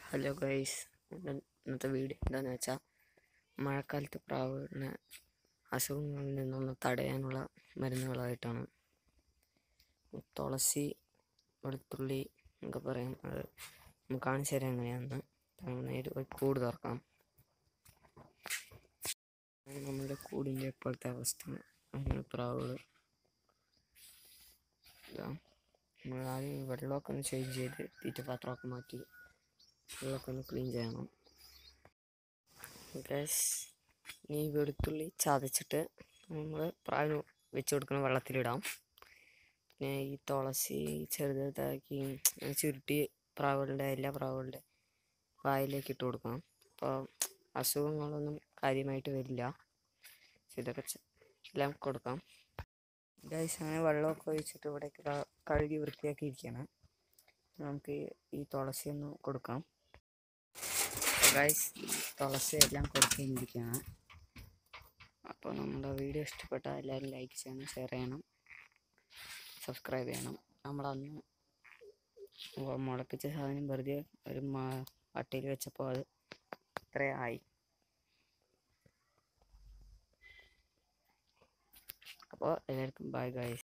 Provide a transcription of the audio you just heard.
hello guys ഇന്നത്തെ video എന്താണെന്ന് വെച്ചാൽ മഴക്കാലത്ത് പ്രാവുകളിനെ അസുഖങ്ങളിൽ നിന്നൊന്ന് തടയാനുള്ള മരുന്നുകളായിട്ടാണ് തുളസി വെളുത്തുള്ളി എന്നൊക്കെ പറയും അത് നമുക്ക് കാണിച്ചു തരാം എങ്ങനെയാണെന്ന് നമുക്ക് നേരെ ഒരു കൂട് തുറക്കാം അത് നമ്മുടെ കൂടിൻ്റെ ഇപ്പോഴത്തെ അവസ്ഥ അങ്ങനെ പ്രാവുകൾ ഇതാ നമ്മൾ ആദ്യം വെള്ളമൊക്കെ ഒന്ന് ചേഞ്ച് ചെയ്ത് തീറ്റ പാത്രമൊക്കെ മാറ്റി വെള്ളമൊക്കെ ഒന്ന് ക്ലീൻ ചെയ്യണം ഗ്യാസ് ഈ വെളുത്തുള്ളി ചതച്ചിട്ട് നമ്മൾ പ്രാവിന് വെച്ച് കൊടുക്കുന്ന വെള്ളത്തിലിടാം പിന്നെ ഈ തുളസി ചെറുതാക്കി ചുരുട്ടി പ്രാവുകളുടെ എല്ലാ പ്രാവുകളുടെ വായിലേക്ക് ഇട്ട് കൊടുക്കണം അപ്പോൾ അസുഖങ്ങളൊന്നും കാര്യമായിട്ട് വരില്ല ഇതൊക്കെ ചെ- എല്ലാം കൊടുക്കാം ഗൈസ് അങ്ങനെ വെള്ളമൊക്കെ ഒഴിച്ചിട്ട് ഇവിടേക്ക് ക- കഴുകി വൃത്തിയാക്കി ഇരിക്കുകയാണ് നമുക്ക് ഈ- ഈ തുളസി ഒന്ന് കൊടുക്കാം ഗൈസ് തുളസി എല്ലാം കൊടുത്തിരിക്കുകയാണ് അപ്പോൾ നമ്മുടെ വീഡിയോ ഇഷ്ടപ്പെട്ടാൽ എല്ലാവരും ലൈക്ക് ചെയ്യണം ഷെയർ ചെയ്യണം സബ്സ്ക്രൈബ് ചെയ്യണം നമ്മളന്ന് മു- മുളപ്പിച്ച സാധനം വെറുതെ ഒരു വട്ടയിൽ വെച്ചപ്പോൾ അത് ഇത്രയായി അപ്പോൾ എല്ലാവർക്കും ബൈ ഗൈസ്